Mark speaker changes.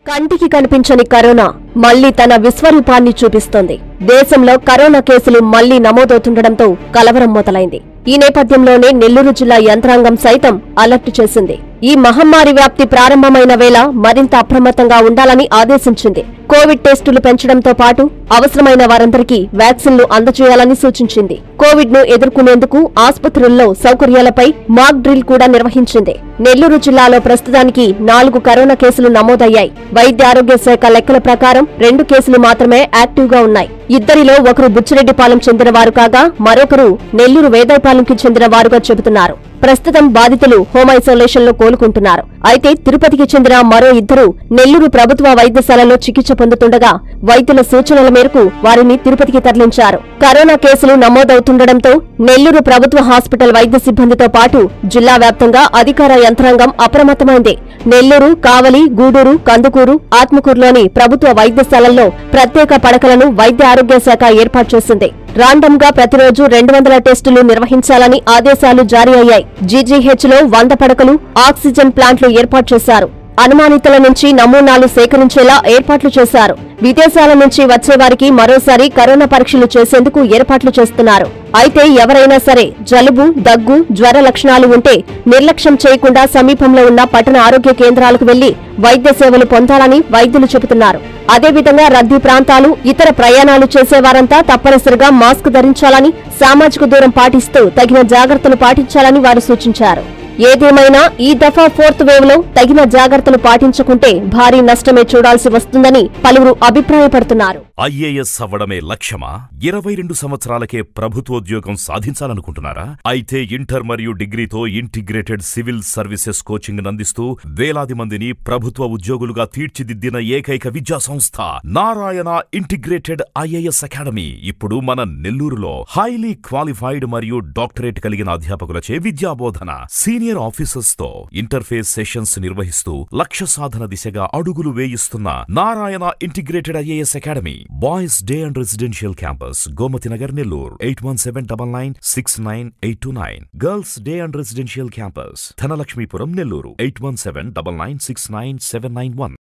Speaker 1: కంటికి కనిపించని కరోనా మళ్లీ తన విశ్వరూపాన్ని చూపిస్తోంది దేశంలో కరోనా కేసులు మళ్లీ నమోదవుతుండటంతో కలవరం మొదలైంది ఈ నేపథ్యంలోనే నెల్లూరు జిల్లా యంత్రాంగం సైతం అలర్ట్ చేసింది ఈ మహమ్మారి వ్యాప్తి ప్రారంభమైన వేళ మరింత అప్రమత్తంగా ఉండాలని ఆదేశించింది కోవిడ్ టెస్టులు పెంచడంతో పాటు అవసరమైన వారందరికీ వ్యాక్సిన్లు అందజేయాలని సూచించింది కోవిడ్ ను ఎదుర్కొనేందుకు ఆసుపత్రుల్లో సౌకర్యాలపై మాక్ డ్రిల్ కూడా నిర్వహించింది నెల్లూరు జిల్లాలో ప్రస్తుతానికి నాలుగు కరోనా కేసులు నమోదయ్యాయి వైద్య ఆరోగ్య శాఖ లెక్కల ప్రకారం రెండు కేసులు మాత్రమే యాక్టివ్ గా ఉన్నాయి ఇద్దరిలో ఒకరు బుచ్చిరెడ్డిపాలెం చెందిన వారు కాగా మరొకరు నెల్లూరు వేదాయపాలెంకి చెందిన వారుగా చెబుతున్నారు ప్రస్తుతం బాధితులు హోమ్ ఐసోలేషన్ లో కోలుకుంటున్నారు అయితే తిరుపతికి చెందిన మరో ఇద్దరు నెల్లూరు ప్రభుత్వ వైద్యశాలలో చికిత్స పొందుతుండగా వైద్యుల సూచనల మేరకు వారిని తిరుపతికి తరలించారు కరోనా కేసులు నమోదవుతుండటంతో నెల్లూరు ప్రభుత్వ హాస్పిటల్ వైద్య సిబ్బందితో పాటు జిల్లా వ్యాప్తంగా అధికార యంత్రాంగం అప్రమత్తమైంది నెల్లూరు కావలి గూడూరు కందుకూరు ఆత్మకూరులోని ప్రభుత్వ వైద్యశాలల్లో ప్రత్యేక పడకలను వైద్య ఆరోగ్య శాఖ ఏర్పాటు చేసింది రాండమ్ గా ప్రతిరోజు రెండు వందల టెస్టులు నిర్వహించాలని ఆదేశాలు జారీ అయ్యాయి జీజీహెచ్ లో వంద పడకలు ఆక్సిజన్ ప్లాంట్లు ఏర్పాటు చేశారు అనుమానితుల నుంచి నమూనాలు సేకరించేలా ఏర్పాట్లు చేశారు విదేశాల నుంచి వచ్చేవారికి మరోసారి కరోనా పరీక్షలు చేసేందుకు ఏర్పాట్లు చేస్తున్నారు అయితే ఎవరైనా సరే జలుబు దగ్గు జ్వర లక్షణాలు ఉంటే నిర్లక్ష్యం చేయకుండా సమీపంలో ఉన్న పట్టణ ఆరోగ్య కేంద్రాలకు వెళ్లి వైద్య సేవలు పొందాలని వైద్యులు చెబుతున్నారు అదేవిధంగా రద్దీ ప్రాంతాలు ఇతర ప్రయాణాలు చేసేవారంతా తప్పనిసరిగా మాస్క్ ధరించాలని సామాజిక దూరం పాటిస్తూ తగిన జాగ్రత్తలు పాటించాలని వారు సూచించారు ఏదేమైనా ఈ దఫా ఫోర్త్ వేవ్ లో తగిన జాగ్రత్తలు పాటించకుంటే భారీ నష్టమే చూడాల్సి వస్తుందని పలువురు అభిప్రాయపడుతున్నారు
Speaker 2: ఐఏఎస్ అవ్వడమే లక్ష్యమా ఇరవై రెండు సంవత్సరాలకే ప్రభుత్వోద్యోగం సాధించాలనుకుంటున్నారా అయితే ఇంటర్ మరియు డిగ్రీతో ఇంటిగ్రేటెడ్ సివిల్ సర్వీసెస్ కోచింగ్ అందిస్తూ వేలాది మందిని ప్రభుత్వ ఉద్యోగులుగా తీర్చిదిద్దిన ఏకైక విద్యా సంస్థ నారాయణ ఇంటిగ్రేటెడ్ ఐఏఎస్ అకాడమీ ఇప్పుడు మన నెల్లూరులో హైలీ క్వాలిఫైడ్ మరియు డాక్టరేట్ కలిగిన అధ్యాపకులచే విద్యాబోధన సీనియర్ ఆఫీసర్స్ తో ఇంటర్ఫేస్ సెషన్స్ నిర్వహిస్తూ లక్ష్య సాధన దిశగా అడుగులు వేయిస్తున్న Narayana integrated IAS academy boys day and residential campus Gomathi Nagar Nellore eight one seven double nine six nine eight two nine girls day and residential campus Dhanalakshmipuram Nellore eight one seven double nine six nine seven nine one